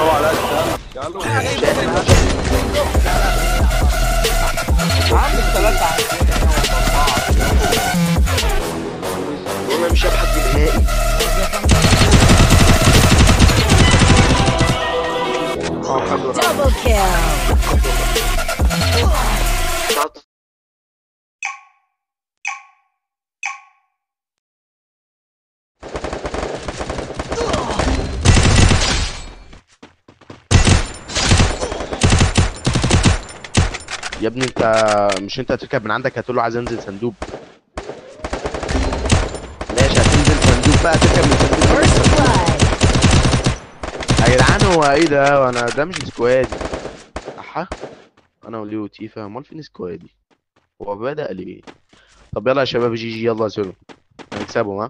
كسروا عليا التل قالوا عندك ثلاثة عندنا وانا مش هبحث نهائي اه حلو Double kill. شاط يا ابني انت مش انت هتركب من عندك هتقول له عايز انزل صندوق ماشي هتنزل صندوق بقى تركب من صندوق First blood. يا جدعان هو ايه ده وانا ده مش سكوادي احا انا وليو تيفا امال فين سكوادي هو بدأ ليه طب يلا يا شباب جي جي يلا سيبهم هنكسبهم ها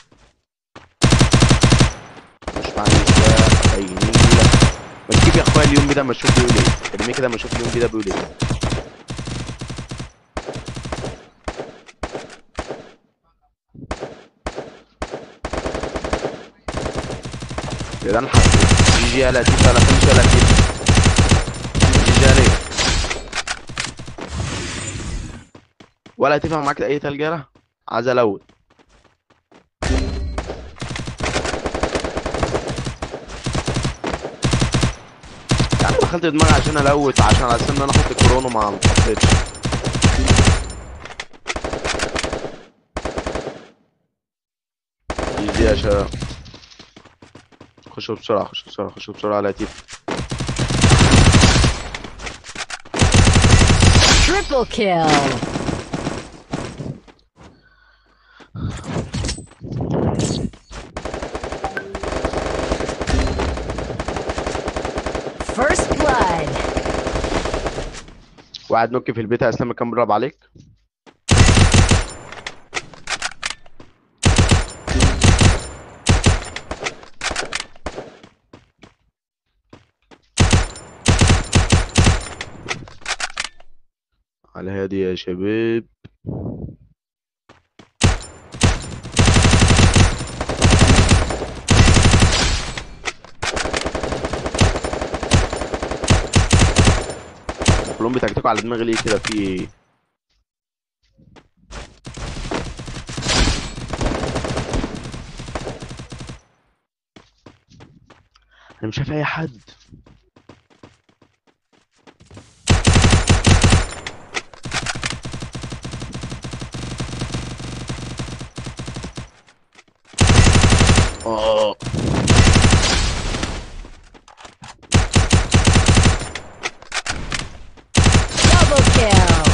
مش معنى سلاح اي نيلة ما تجيب يا اخويا اليوم ده ما اشوف بيقول ايه ارميه كده ما اشوف اليوم ده بيقول ايه يا جدعان حق جي جي يلا تيفا يلا فينش يلا تيفا جي جي عليك ولا تفهم معاك اي تلجرة عايز الوت يعني دخلت دماغي عشان الوت عشان على اساس ان انا احط الكورونا ما حطيتش يجي يا شباب خشوا بسرعة خشوا بسرعة خشوا بسرعة على تيف Triple kill. First blood. وقاعد نوكي في البيت يا اسلام كان بيضرب عليك على هادي يا شباب كلهم بيتكتكوا على دماغي ليه كده في ايه انا مش شايف اي حد اه Double kill.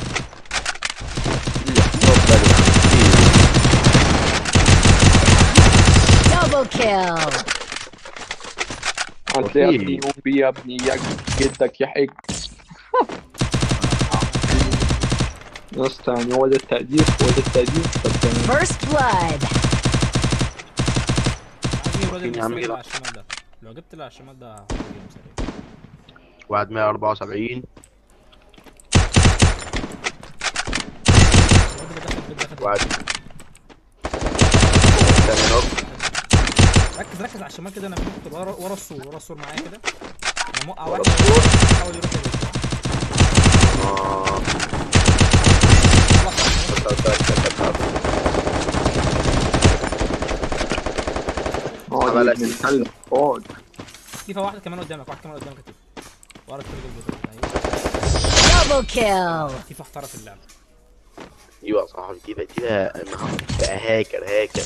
اتفضل يا عم Double kill. هتلاقي يا وفي- ابني يوم بي يا ابني يا جدك يحج يا اسطى يعني هو ده التقدير هو ده التقدير طب تمام First blood. عايز اجيب يا عم الراجل اللي كده. على الشمال ده لو جبت اللي على الشمال ده هجيب سريع واحد 174 الواد اللي دخل البيت دخل واحد تاني نوك ركز ركز على الشمال كده انا كنت ورا ورا السور ورا السور معايا كده انا موقع ورا واحد السور؟ حاول يروح البيت آه. اقعد عمل يا ابن أسيست. الكلب اقعد كيف واحد كمان قدامك واحد كمان قدامك كتير ورا الترجل البيت Double kill. كيف احترف اللعبه ايوه يا صاحبي دي بقى دي بقى بقى هاكر هاكر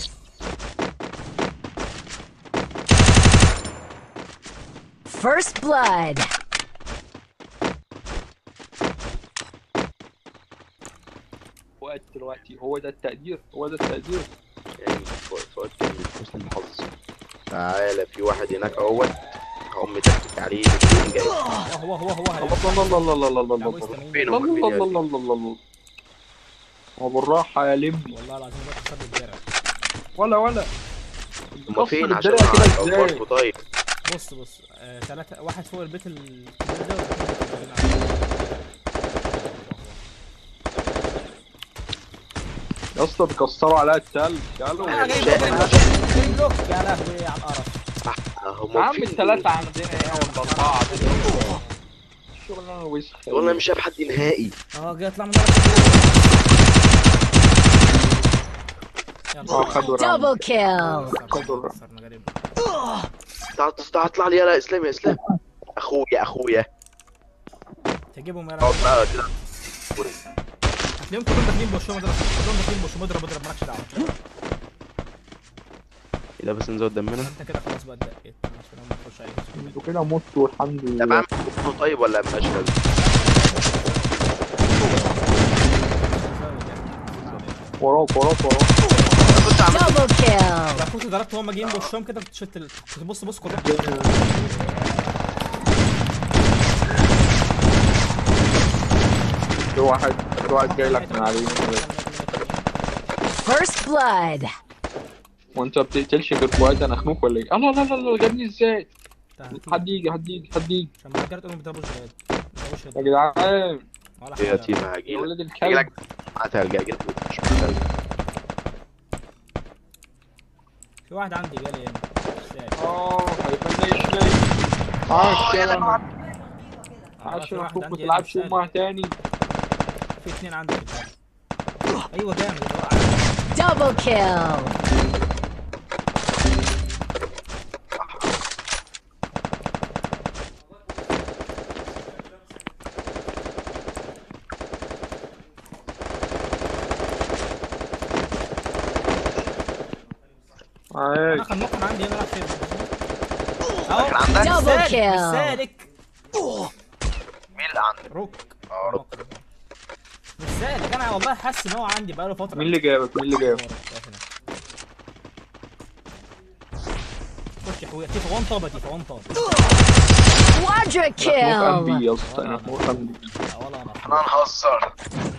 First blood. وقت دلوقتي هو ده التقدير هو ده التقدير يعني فوق فوق كان من حسن الحظ تعالى في واحد هناك اهوت هقوم متكتك عليه بتكون جاي هو هو هو هو الله الله الله الله الله الله الله عاوز الله تمام. فين الله هم فين الله يا الله الله الله الله هو بالراحة يا لمبي والله العظيم الواد خد الدرع ولا ولا هم فين كسر عشان الدرع كده اعرفكم ازاي طيب بص بص آه ثلاثة واحد فوق البيت الكبير ده والاتنين متكبرين عليه. يا اسطى بيكسروا عليا التلج قالوا انا جايب لوك جايب لوك جايب لوك يا لهوي على القرف هم يا عم فين؟ الثلاثة عندنا ايه ولا أربعة شغلانة وسخة والله مش شايف حد نهائي اه جاي اطلع من ورا اه خدوا راوند Double kill. خدوا خسرنا غريب تعال تعال اطلع لي يلا اسلام يا اسلام اخويا اخويا تجيبهم يا اقعد رب بقى كده هتلاقيهم كلهم داخلين بوشهم اضرب كلهم داخلين بوشهم اضرب اضرب مالكش دعوه ايه ده بس نزود دمنا انت كده خلاص بقى اتدقيت عشان هم يخش عليك انتوا كده متوا الحمد طب لله اعمل كوبون طيب ولا مبقاش لازم وراك وراك وراك انا كنت عامل Double kill. لو كنت ضربت وهم جايين بوشهم كده كنت شلت ال... كنت بص بص كلهم في واحد في واحد جاي لك من على اليمين First blood. وانت ما بتقتلش غير فؤاد انا اخنوك ولا ايه؟ الله لا لا لا جابني ازاي؟ حد حد يجي حد يجي حد يجي عشان ما كده تقولوا ما بتضربوش غير ما بتضربوش يا غير جدعان ولا يا حاجه تيما يا هجيلك ولاد هجيلك الكلب معاه تلج هجيلك مش معاه تلج في واحد عندي جالي هنا ازاي؟ اه هيبقى زي الشاي عاش يا لما آه، عاش في يا واحد اخوك ما عندي هنا تلعبش مش سالك. امها تاني في اتنين عندي في الباب. ايوه جامد اللي هو Double kill. عاش انا خلوق كان عندي هنا راح فين كان اهو عندك Double سالك مش kill. سالك مين اللي عندك روك اه روك. مش سالك انا والله حاسس ان هو عندي بقاله فتره مين اللي جابك مين اللي جابك خش يا اخويا تيفا وان طابه تيفا وان طابه Quadra اخنوك kill. قلبي يا اسطى انا اخنوك قلبي لا ولا انا احنا هنهزر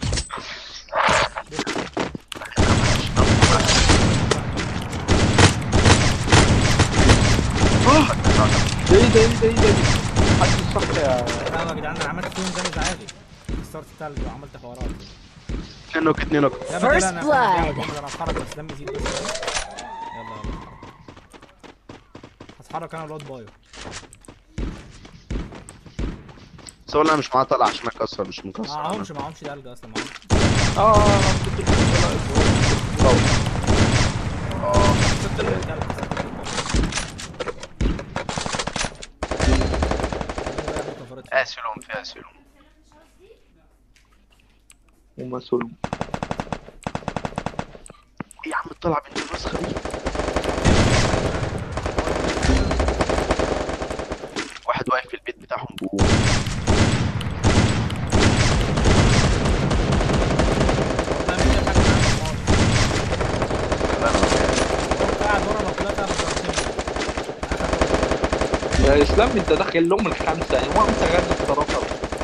ده ايه ده ايه ده ايه ده حد الصح يا لا يا جدعان انا عملت فيهم جامد عادي كسرت التلج وعملت حوارات اتنين نوك اتنين نوك لا ما First تقلق، انا blood. انا انا هتحرك بس دمي يزيد بس يلا يلا هتحرك انا والواد بايو بس هو لا مش معاه طلع عشان اكسر مش مكسر معهمش معهمش تلج اصلا معهمش اه شفت التلج اسلم في اسلم ومسؤول ايه يا عم طلع بنت النسخه دي واحد واقف في البيت بتاعهم بوم قاعد ورا لو طلعت انا يا اسلام انت داخل لهم الخمسه يعني هو انت غادي الصراحه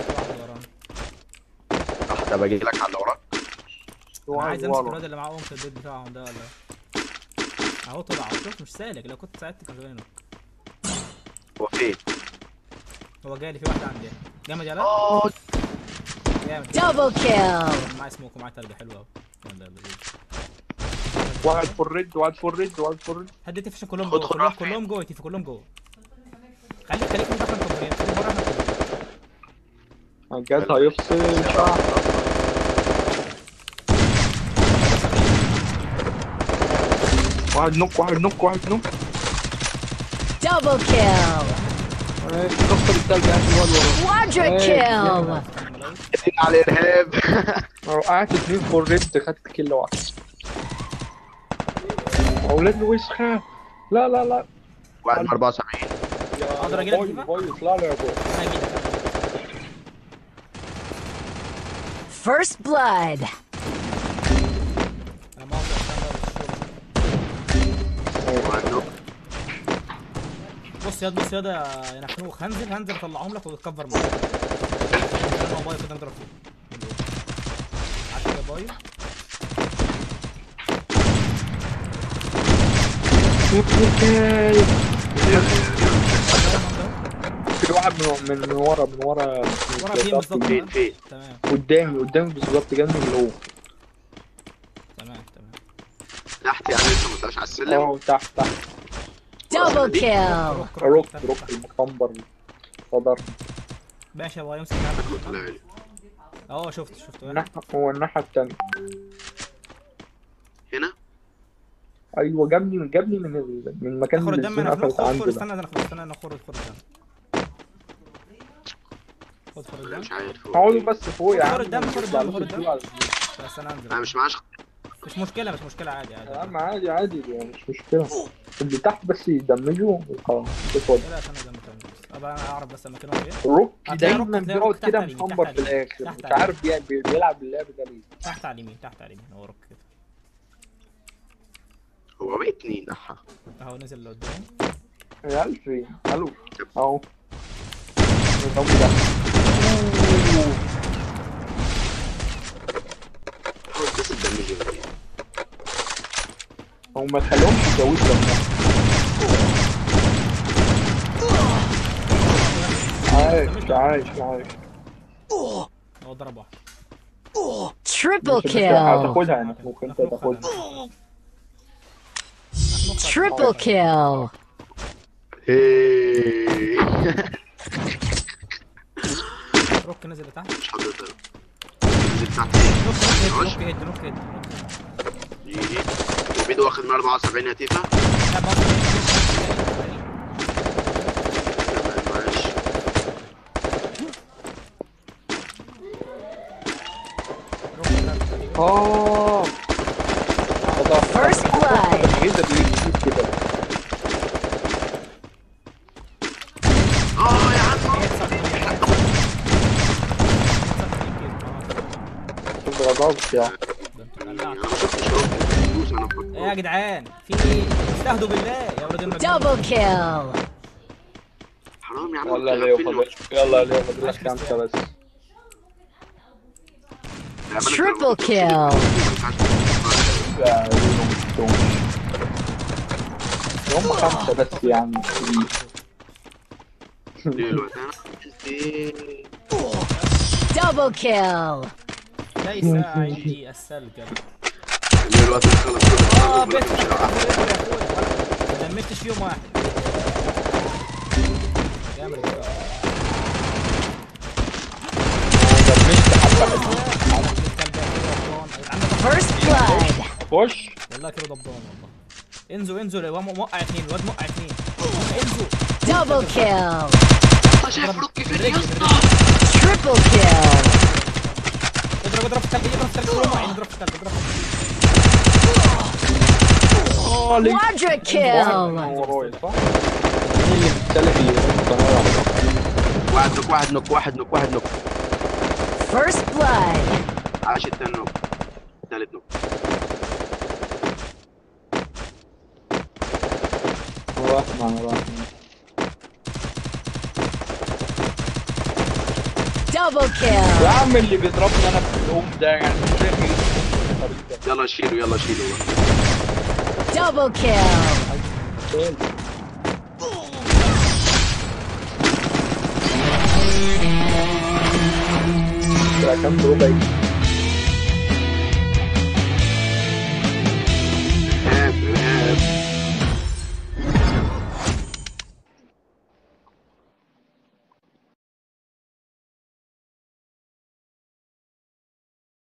واحده باجي لك على اللي وراك انا عايز امسك ورا. الواد اللي معاهم في البيت بتاعهم ده ولا اهو طلع اهو شوف مش سالك لو كنت ساعدت كان زمانه هو فين؟ هو جالي في واحد عندي هنا. جامد يا لا اه جامد Double kill. معايا سموك ومعايا تلج حلو قوي يلا يلا يلا. واحد فور ريد واحد فور ريد واحد فور ريد هدي تفشل كلهم خد جوه خد كلهم راح فين؟ كلهم جوه تيفا كلهم جوه خليك خليك في داخل الكومبانيات خليك بره احنا كلهم. الجهاز هيفصل شعر واحد نوك واحد نوك واحد نوك Double kill. كسر التلج هات الواد ورا Quadra kill. اتنين على الارهاب أنا وقعت اتنين فور ريد خدت كيل واحد اولاد الوسخه لا لا لا واحد من 74 يا أقدر يا أجيلك باي دي بقى؟ باي اطلع لي يا باي انا هجيلك أنا. First blood. انا مؤاخذة عشان ده الشغل. واحد نوك بص ياض بص ياض يا نخنوخ هنزل هنزل اطلعهم لك وتكفر معاك انا بايو كده نضرب فيه عشان ده بايو في واحد من من ورا من ورا ورا فين بالظبط فين فين تمام قدامي قدامي بالظبط جنبي اللي هو تمام تمام تحت يعني لسه ما طلعش على السلم اه تحت تحت Double kill. روك روك المكمبر صدر ماشي يا ابو يمسك معاك. طلع لي اهو شفت شفت الناحية هو الناحية التانية هنا أيوة جابني جابني من ال... من المكان خد اللي الدم انا الزون خد قفلت خد عنده ده استنى انا خد استنى انا خد خد الدم خد خد انا الدم مش عارف هو اقعدوا إيه. بس فوق يا خد عم الدم، خد الدم، خد الدم. يا بس انا انزل انا مش معاش مش مشكله مش مشكله عادي عادي عم عادي عادي يعني مش مشكلة اللي تحت بس يدمجوا وخلاص تاخد لا عشان انا دم بس ابقى انا اعرف بس اماكنهم فين روك هتلاقي روك- دايما هتلاقي روك بيقعد كده تحت على مكمبر اليمين، في تحت الآخر تحت مش على عارف بي- بي- بيلعب اللعب ده ليه تحت على اليمين تحت على اليمين هو روك كده هو بقى اتنين احا اهو نزل اللي قدامي يا ألفي ألو أهو الضم ده حاول بس تدمجي من هو ما تخليهمش يتجوزوا لما عايش عايش عايش هو ضرب واحد Triple مش- مش kill. هتاخدها انا ممكن انت نخنق تاخدها خدها. نخنق خدها. Triple kill. ايه روك نزل لتحت مش حضرتك نزل تحت روك روك هيد روك هيد روك هيد يجي وبيدو واخد من 74 يا تيفا لا بص تمام معلش روك نزل. اه خلاص. First blood. ايه ده بيجي كده اه يا عم هيد صح. اتغضبت يعني ده انتوا انا دلعتوا. ما شفتش روك فلوس انا ايه يا جدعان في ايه استهدوا بالله يا ولاد المجنون Double kill. حرام يا عم يلا ليه قفلني فاضل يلا ليه فاضل لك خمسة بس لا، بالك Triple أنا ما kill. كنتش- لا ليهم توم هم خمسة بس يعني ليه الوقت انا إيه. Double kill. ليس عندي السلجة ليه الوقت أنا خلص كل اه الأرض بيت ولا مش يا عارف. اخويا ما دمجتش فيهم واحد جامد الكلام. دمجت حبة حلوة. الكلب يا أخويا ضبطان. عندك First blood. خش والله كده ضبطان والله انزو انزو الواد موقع اتنين الواد موقع اتنين انزو Double kill. أنت شايف روك فين يا بالرجل اسطى بالرجل Triple kill. اضرب اضرب في الكلب اضرب في الكلب كله معين اضرب في الكلب اضرب في اه ليه Quadra واحد kill. ورايا صح؟ مين اللي مختلف القناة واحد نوك واحد نوك واحد نوك واحد نوك First blood. عاش التاني نوك التالت نوك الرحمن الرحيم Double يا kill. عم اللي بيضربني انا في الام ده يعني مش فاهم ايه الطريق ده. يلا شيلوا يلا شيلوا Double kill. سؤال. ده كام ربع